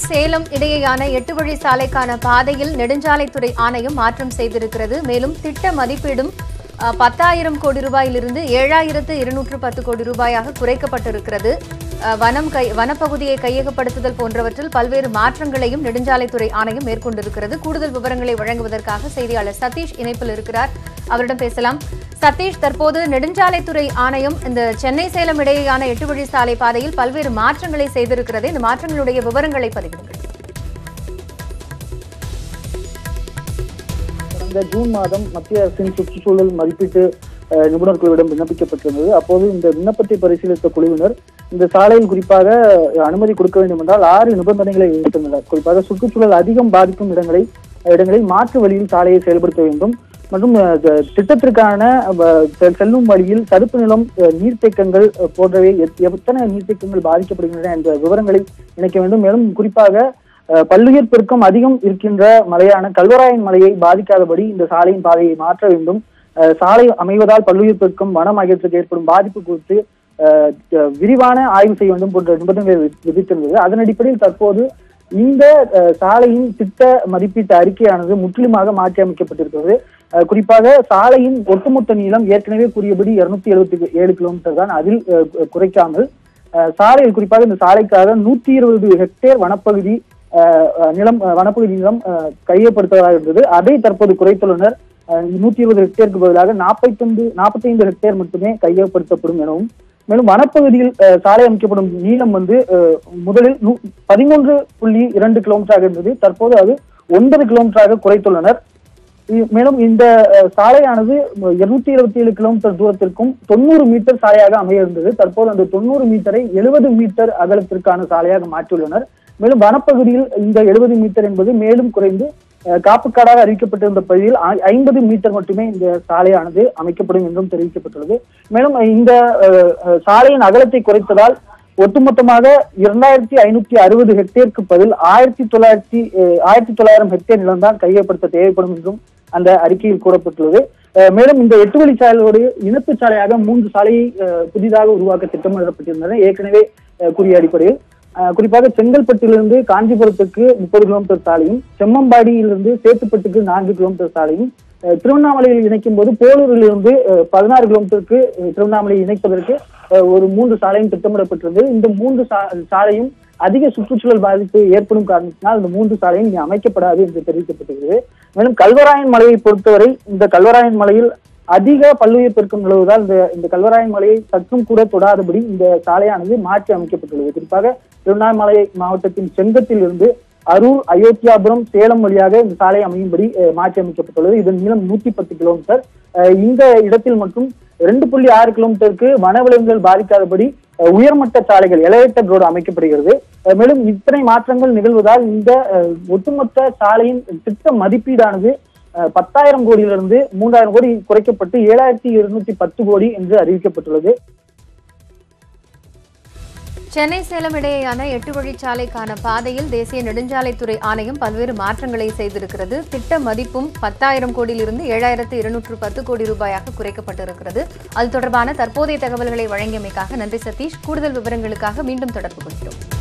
சேலம் இடையேயான எட்டு வழி சாலைக்கான பாதையில் நெடுஞ்சாலைத்துறை ஆணையம் மாற்றம் செய்திருக்கிறது மேலும் திட்ட மதிப்பீடும் அஹ், பத்தாயிரம் கோடி ரூபாயிலிருந்து ஏழாயிரத்து இருநூற்று பத்து கோடி ரூபாயாக குறைக்கப்பட்டிருக்கிறது அஹ், வனம் கை வனப்பகுதியை கையகப்படுத்துதல் போன்றவற்றில் பல்வேறு மாற்றங்களையும் நெடுஞ்சாலைத்துறை ஆணையம் மேற்கொண்டிருக்கிறது கூடுதல் விவரங்களை வழங்குவதற்காக செய்தியாளர் சதீஷ் இணைப்பில் இருக்கிறார் அவரிடம் பேசலாம் சதீஷ் தற்போது நெடுஞ்சாலைத்துறை ஆணையம் இந்த சென்னை சேலம் இடையேயான எட்டு வழி சாலை பாதையில் பல்வேறு மாற்றங்களை செய்திருக்கிறது இந்த மாற்றங்களுடைய விவரங்களை பதிவிடுங்கள் கடந்த ஜூன் மாதம் மத்திய அரசின் சுற்றுச்சூழல் மதிப்பீட்டு அஹ், நிபுணர் குழுவிடம் விண்ணப்பிக்கப்பட்டிருந்தது அப்போது இந்த விண்ணப்பத்தை பரிசீலித்த குழுவினர் இந்த சாலையில் குறிப்பாக அஹ், அனுமதி கொடுக்க வேண்டும் என்றால் ஆறு நிபந்தனைகளை விதித்திருந்தனர் குறிப்பாக சுற்றுச்சூழல் அதிகம் பாதிக்கும் இடங்களை இடங்களில் மாற்று வழியில் சாலையை செயல்படுத்த வேண்டும் மற்றும் அஹ், த- திட்டத்திற்கான அஹ், செ- செல்லும் வழியில் தடுப்பு நிலம் அஹ், நீர்த்தேக்கங்கள் அஹ், போன்றவை எத்- எத்தனை நீர்த்தேக்கங்கள் பாதிக்கப்படுகின்றன என்ற விவரங்களை இணைக்க வேண்டும் மேலும் குறிப்பாக அஹ், பல்லுயிர் பெருக்கம் அதிகம் இருக்கின்ற மலையான கல்வராயன் மலையை பாதிக்காதபடி இந்த சாலையின் பாதையை மாற்ற வேண்டும் அஹ், சாலை அமைவதால் பல்லுயிர் பெருக்கம் வனம் ஆகியவற்றுக்கு ஏற்படும் பாதிப்பு குறித்து அஹ், த- விரிவான ஆய்வு செய்ய வேண்டும் போன்ற நிபந்தனைகள் வி- விதித்திருந்தது அதன் அடிப்படையில் தற்போது இந்த அஹ், சாலையின் திட்ட மதிப்பீட்டு அறிக்கையானது முற்றிலுமாக மாற்றி அமைக்கப்பட்டிருக்கிறது அஹ், குறிப்பாக சாலையின் ஒட்டுமொத்த நீளம் ஏற்கனவே கூறியபடி இருநூத்தி எழுபத்தி ஏழு கிலோமீட்டர் தான் அதில் அஹ், கு- குறைக்காமல் அஹ், சாலையில் குறிப்பாக இந்த சாலைக்காக நூத்தி இருபது ஹெக்டேர் வனப்பகுதி அஹ், அஹ், நிலம் அஹ், வனப்பகுதி நிலம் அஹ், கையப்படுத்துவதாக இருந்தது அதை தற்போது குறைத்துள்ளனர் நூத்தி இருபது ஹெக்டேருக்கு பதிலாக நாற்பத்தைந்து நாற்பத்தைந்து ஹெக்டேர் மட்டுமே கையப்படுத்தப்படும் எனவும் மேலும் வனப்பகுதியில் அஹ், சாலை அமைக்கப்படும் நீளம் வந்து அஹ், முதலில் நூ- பதிமூன்று புள்ளி இரண்டு கிலோமீட்டராக இருந்தது தற்போது அது ஒன்பது கிலோமீட்டராக குறைத்துள்ளனர் இ- மேலும் இந்த அஹ், சாலையானது இருநூத்தி இருபத்தி ஏழு கிலோமீட்டர் தூரத்திற்கும் தொண்ணூறு மீட்டர் சாலையாக அமைய இருந்தது தற்போது அந்த தொண்ணூறு மீட்டரை எழுபது மீட்டர் அகலத்திற்கான சாலையாக மாற்றியுள்ளனர் மேலும் வனப்பகுதியில் இந்த எழுபது மீட்டர் என்பது மேலும் குறைந்து அஹ், காப்புக்காடாக அறிவிக்கப்பட்டிருந்த பகுதியில் ஐ- ஐம்பது மீட்டர் மட்டுமே இந்த சாலையானது அமைக்கப்படும் என்றும் தெரிவிக்கப்பட்டுள்ளது மேலும் இந்த அஹ், அஹ், சாலையின் அகலத்தை குறைத்ததால் ஒட்டுமொத்தமாக இரண்டாயிரத்தி ஐநூத்தி அறுபது ஹெக்டேருக்கு பதில் ஆயிரத்தி தொள்ளாயிரத்தி அஹ், ஆயிரத்தி தொள்ளாயிரம் ஹெக்டேர் நிலம்தான் கையப்படுத்த தேவைப்படும் என்றும் அந்த அறிக்கையில் கூறப்பட்டுள்ளது அஹ், மேலும் இந்த எட்டு வழிச்சாலையோடு இணைப்பு சாலையாக மூன்று சாலையை அஹ், புதிதாக உருவாக்க திட்டமிடப்பட்டிருந்தன ஏற்கனவே அஹ், கூறிய அடிப்படையில் அஹ், குறிப்பாக செங்கல்பட்டிலிருந்து காஞ்சிபுரத்துக்கு முப்பது கிலோமீட்டர் சாலையும் செம்மம்பாடியிலிருந்து சேத்துப்பட்டுக்கு நான்கு கிலோமீட்டர் சாலையும் அஹ், திருவண்ணாமலையில் இணைக்கும் போது போலூரிலிருந்து அஹ், பதினாறு கிலோமீட்டருக்கு அஹ், திருவண்ணாமலையை இணைப்பதற்கு அஹ், ஒரு மூன்று சாலையும் திட்டமிடப்பட்டிருந்தது இந்த மூன்று சா- சாலையும் அதிக சுற்றுச்சூழல் பாதிப்பு ஏற்படும் காரணத்தினால் இந்த மூன்று சாலையும் இனி அமைக்கப்படாது என்று தெரிவிக்கப்பட்டிருக்கிறது மேலும் கல்வராயன் மலையை பொறுத்தவரை இந்த கல்வராயன் மலையில் அதிக பல்லுயிர் பெருக்கம் நிலவுவதால் இந்த இந்த கல்வராயன் மலையை சற்றும் கூட தொடாதபடி இந்த சாலையானது மாற்றி அமைக்கப்பட்டுள்ளது குறிப்பாக திருவண்ணாமலை மாவட்டத்தின் செங்கத்தில் இருந்து அரூர் அயோத்தியாபுரம் சேலம் வழியாக இந்த சாலை அமையும்படி அஹ், மாற்றி அமைக்கப்பட்டுள்ளது இதன் நீளம் நூத்தி பத்து கிலோமீட்டர் அஹ், இந்த இடத்தில் மட்டும் ரெண்டு புள்ளி ஆறு கிலோமீட்டருக்கு வனவிலங்குகள் பாதிக்காதபடி அஹ், உயர்மட்ட சாலைகள் எலவேட்டட் ரோடு அமைக்கப்படுகிறது அஹ், மேலும் இத்தனை மாற்றங்கள் நிகழ்வதால் இந்த அஹ், ஒட்டுமொத்த சாலையின் திட்ட மதிப்பீடானது அஹ், பத்தாயிரம் கோடியிலிருந்து மூன்றாயிரம் கோடி குறைக்கப்பட்டு ஏழாயிரத்தி இருநூத்தி பத்து கோடி என்று அறிவிக்கப்பட்டுள்ளது சென்னை சேலம் இடையேயான எட்டு வழிச்சாலைக்கான பாதையில் தேசிய நெடுஞ்சாலைத்துறை ஆணையம் பல்வேறு மாற்றங்களை செய்திருக்கிறது திட்ட மதிப்பும் பத்தாயிரம் கோடியிலிருந்து ஏழாயிரத்து இருநூற்று பத்து கோடி ரூபாயாக குறைக்கப்பட்டிருக்கிறது அது தொடர்பான தற்போதைய தகவல்களை வழங்கியமைக்காக நன்றி சதீஷ் கூடுதல் விவரங்களுக்காக மீண்டும் தொடர்பு கொள்கிறோம்